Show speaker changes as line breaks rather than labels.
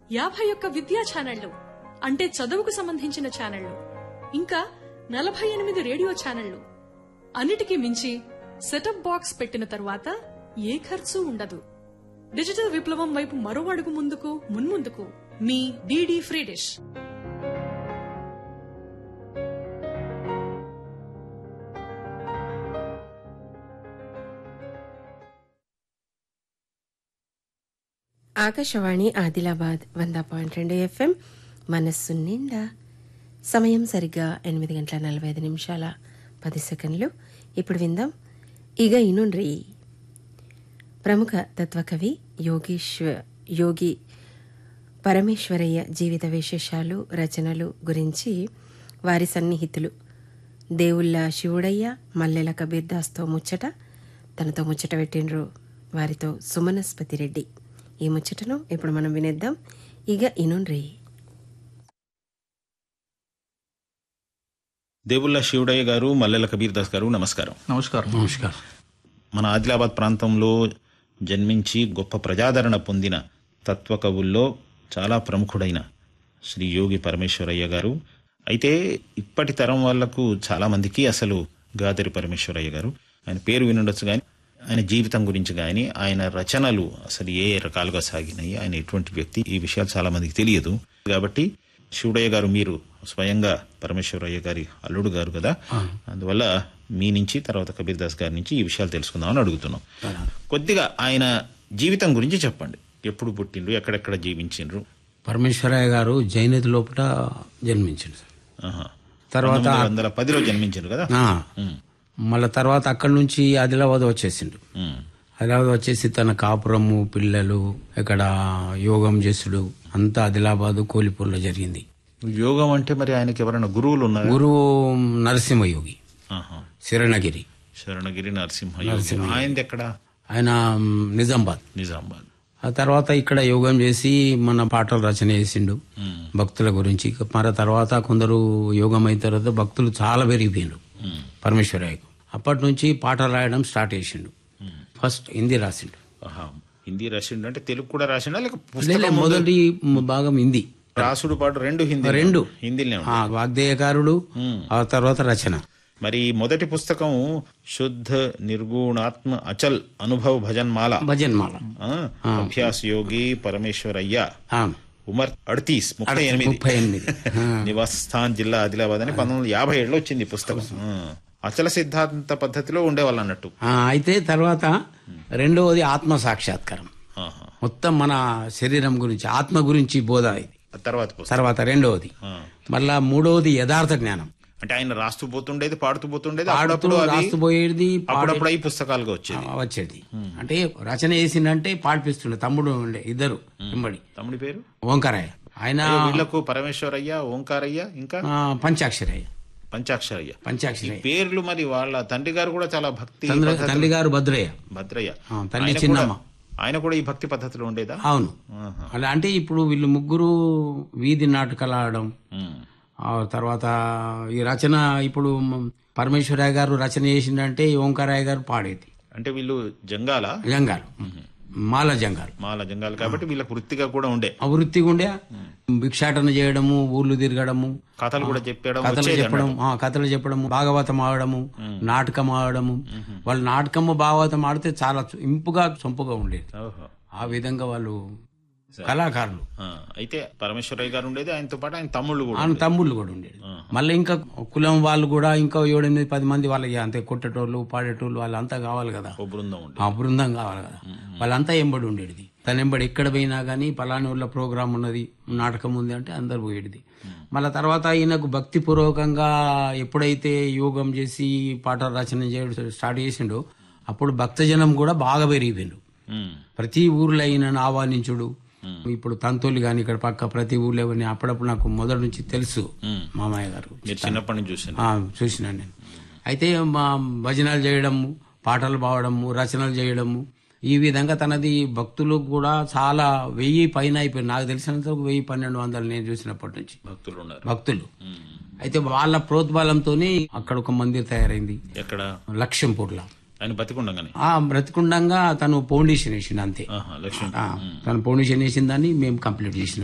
యాభై ఒక్క విద్యా ఛానళ్లు అంటే చదువుకు సంబంధించిన ఛానళ్లు ఇంకా నలభై ఎనిమిది రేడియో ఛానళ్లు అన్నిటికీ మించి సెటప్ బాక్స్ పెట్టిన తరువాత ఏ ఖర్చు ఉండదు డిజిటల్ విప్లవం వైపు మరో అడుగు ముందుకు మున్ముందుకు మీ DD free dish
Akashvani Adilabad వంద పాయింట్ రెండు ఎఫ్ఎం మనస్సు నిండా సమయం సరిగ్గా ఎనిమిది గంటల నలభై ఐదు నిమిషాల పది సెకండ్లు ఇప్పుడు విందాం ఇగ ఇనుండ్రి ప్రముఖ తత్వకవి యోగీశ్వ యోగి పరమేశ్వరయ్య జీవిత విశేషాలు రచనలు గురించి వారి సన్నిహితులు దేవుళ్ళ శివుడయ్య మల్లెల కబీర్దాస్తో ముచ్చట తనతో ముచ్చట పెట్టిండ్రు వారితో సుమనస్పతి రెడ్డి ఈ ముచ్చటను ఇప్పుడు మనం వినేద్దాం ఇక ఇనుండ్రి
దేవుళ్ళ శివుడయ్య గారు మల్లెల కబీర్ దాస్ గారు నమస్కారం
నమస్కారం నమస్కారం
మన ఆదిలాబాద్ ప్రాంతంలో జన్మించి గొప్ప ప్రజాదరణ పొందిన తత్వకవుల్లో చాలా ప్రముఖుడైన శ్రీ యోగి పరమేశ్వరయ్య గారు అయితే ఇప్పటి తరం వాళ్లకు చాలా మందికి అసలు గాదరి పరమేశ్వరయ్య గారు ఆయన పేరు వినుండొచ్చు కానీ ఆయన జీవితం గురించి కానీ ఆయన రచనలు అసలు ఏ రకాలుగా సాగినాయి ఆయన ఎటువంటి వ్యక్తి ఈ విషయాలు చాలా మందికి తెలియదు కాబట్టి శివుడయ్య గారు మీరు స్వయంగా పరమేశ్వరయ్య గారి అల్లుడు గారు కదా అందువల్ల మీ నుంచి తర్వాత కబీర్ దాస్ గారి నుంచి ఈ విషయాలు తెలుసుకుందామని అడుగుతున్నాం కొద్దిగా ఆయన జీవితం గురించి చెప్పండి ఎప్పుడు పుట్టిండ్రు ఎక్కడెక్కడ జీవించిండ్రు
పరమేశ్వరయ్య గారు జైనతి లోపల జన్మించిండు సార్
ఆహా.
తర్వాత
పంతొమ్మిది వందల పదిలో జన్మించారు కదా
ఆ,
ఉమ్,
మళ్ళా తర్వాత అక్కడి నుంచి ఆదిలాబాద్ వచ్చేసిండు
ఉమ్,
ఆదిలాబాద్ వచ్చేసి తన కాపురము పిల్లలు ఇక్కడ యోగం చేసుడు అంతా ఆదిలాబాద్ కోలిపూర్లో జరిగింది
యోగం అంటే మరి ఆయనకి ఎవరైనా గురువులు ఉన్నారు
గురువు నరసింహయోగి శరణగిరి
శరణగిరి నరసింహ యోగి ఆయనది ఎక్కడ
ఆయన మ్, నిజామాబాద్
నిజామాబాద్
ఆ తర్వాత ఇక్కడ యోగం చేసి మన పాటలు రచన చేసిండు
ఉమ్,
భక్తుల గురించి మరి తర్వాత కొందరు యోగం అయిన తర్వాత భక్తులు చాలా పెరిగిపోయిండు
ఉమ్,
పరమేశ్వరయ్యకు అప్పటి నుంచి పాటలు రాయడం స్టార్ట్ చేసిండు
ఉమ్.
ఫస్ట్ హిందీ రాసిండు
ఆహా. హిందీ రాసిండు అంటే తెలుగు కూడా రాసిండా లేక
లే, లే,
పుస్తకం
మొదటి భాగం హిందీ
రాసుడు పాటు రెండు హిందీ
రెండు.
హిందీలోనే
ఆ, వాగ్దేయకారుడు
ఉమ్.
ఆ తర్వాత రచన
మరి ఈ మొదటి పుస్తకం శుద్ధ నిర్గుణాత్మ అచల్ అనుభవ భజన్మాల
భజన్మాల
ఆ, అభ్యాస్ యోగి పరమేశ్వరయ్య
ఆ,
ఉమర్ అడ్తీస్ ముప్పై ఎనిమిది
ముప్పై ఎనిమిది ఆ,
నివాస్ స్థాన్ జిల్లా ఆదిలాబాద్ అని పంతొమ్మిది వందల యాభై ఏడులో వచ్చింది ఈ పుస్తకం ఆ. అచల సిద్ధాంత పద్ధతిలో ఉండేవాళ్ళు అన్నట్టు
ఆ, అయితే తర్వాత రెండవది ఆత్మ సాక్షాత్కారం
ఆహా.
మొత్తం మన శరీరం గురించి ఆత్మ గురించి బోధ ఇది
ఆ తర్వాత పుస్తకం
తర్వాత రెండవది
ఆ.
మళ్ళా మూడవది యథార్థ జ్ఞానం
అంటే ఆయన రాస్తూ పోతుండేది పాడుతూ పోతుండేది
పాడుతూ
అప్పుడప్పుడు అవి
రాస్తుపోయేది
అప్పుడప్పుడు అవి పుస్తకాలుగా వచ్చేది
ఆ, వచ్చేది అంటే రచన చేసిందంటే పాడిపిస్తుండే తమ్ముడు ఉండే ఇద్దరు వెంబడి
తమ్ముడి పేరు
ఓంకారయ్య ఆయన
వీళ్లకు పరమేశ్వరయ్య ఓంకారయ్య ఇంకా
ఆ, పంచాక్షరయ్య
పంచాక్షరయ్య ఈ
పంచాక్షరయ్య
పేర్లు మరి వాళ్ళ తండ్రి గారు కూడా చాలా భక్తి
తండ్రి
పద్ధతి-
తల్లి గారు భద్రయ్య
భద్రయ్య
ఆ, తల్లి
ఆయన
చిన్నమ్మ.
కూడా- ఆయన కూడా ఈ భక్తి పద్ధతిలో ఉండేదా
అవును
ఆహా.
అలా అంటే ఇప్పుడు వీళ్ళు ముగ్గురు వీధి నాటకాలు ఆడడం
ఉమ్.
ఆ తర్వాత ఈ రచన ఇప్పుడు మ- పరమేశ్వరయ్య గారు రచన చేసిందంటే ఈ ఓంకారయ్య గారు పాడేది
అంటే వీళ్ళు జంగాల
జంగాలు మాల జంగాలు
మాల జంగాలు కాబట్టి వీళ్ళకి వృత్తిగా కూడా ఉండే
అభివృద్ధిగా ఉండే భిక్షాటన చేయడము ఊర్లు తిరగడము
కథలు కూడా చెప్పడం
కథలు
వచ్చేది
చెప్పడం ఆ, కథలు చెప్పడము భాగవతం ఆడము నాటకం ఆడడం వాళ్ళు నాటకము భాగవతం ఆడితే చాలా చు- ఇంపుగా సొంపుగా ఉండేది
ఓహో.
ఆ విధంగా వాళ్ళు కళాకారులు
ఆ, అయితే పరమేశ్వరయ్య గారు ఉండేది ఆయనతో పాటు ఆయన తమ్ముళ్ళు కూడా
ఆయన తమ్ముళ్ళు కూడా ఉండేది మళ్ళీ ఇంకా కులం వాళ్ళు కూడా ఇంకా ఏడెనిమిది పది మంది వాళ్ళకి అంతే కొట్టేటోళ్ళు పాడేటోళ్ళు వాళ్ళంతా కావాలి కదా
ఓ బృందం ఉండే
ఆ బృందం కావాలి కదా వాళ్ళంతా ఎంబడి ఉండేది తన ఎంబడి ఎక్కడ పోయినా కానీ పలాని వాళ్ళ ప్రోగ్రామ్ ఉన్నది నాటకం ఉంది అంటే అందరు పోయేది మళ్ళా తర్వాత ఈయనకు భక్తిపూర్వకంగా ఎప్పుడైతే యోగం చేసి పాటలు రచన చేయడం స్టార్ట్ చేసిండో అప్పుడు భక్తజనం కూడా బాగా పెరిగిపోయిండు
ఉమ్.
ప్రతి ఊర్లో ఈయనను ఆహ్వానించుడు ఇప్పుడు తంతోలు కానీ ఇక్కడ పక్క ప్రతి ఊర్లో ఎవరిని అప్పుడప్పుడు నాకు మొదటి నుంచి తెలుసు మామయ్య గారు
మీరు చిన్నప్పటి నుంచి చూసాను
ఆ, చూసినాను నేను అయితే మా భజనలు చేయడము పాటలు పాడము రచనలు చేయడము ఈ విధంగా తనది భక్తులు కూడా చాలా వెయ్యి పైన అయిపోయింది నాకు తెలిసినంత వరకు వెయ్యి పన్నెండు వందలు నేను చూసినప్పటి నుంచి
భక్తులు ఉన్నారు
భక్తులు అయితే వాళ్ళ ప్రోద్బలంతో అక్కడ ఒక మందిర్ తయారైంది
ఎక్కడ
లక్ష్యంపూర్లో
ఆయన బతికుండగానే
ఆ బ్రతికుండంగా తను ఫౌండేషన్ వేసిండు అంతే
ఆహా, లక్ష్మీ
ఆ, తను ఫౌండేషన్ వేసిన దాన్ని మేము కంప్లీట్ చేసినాం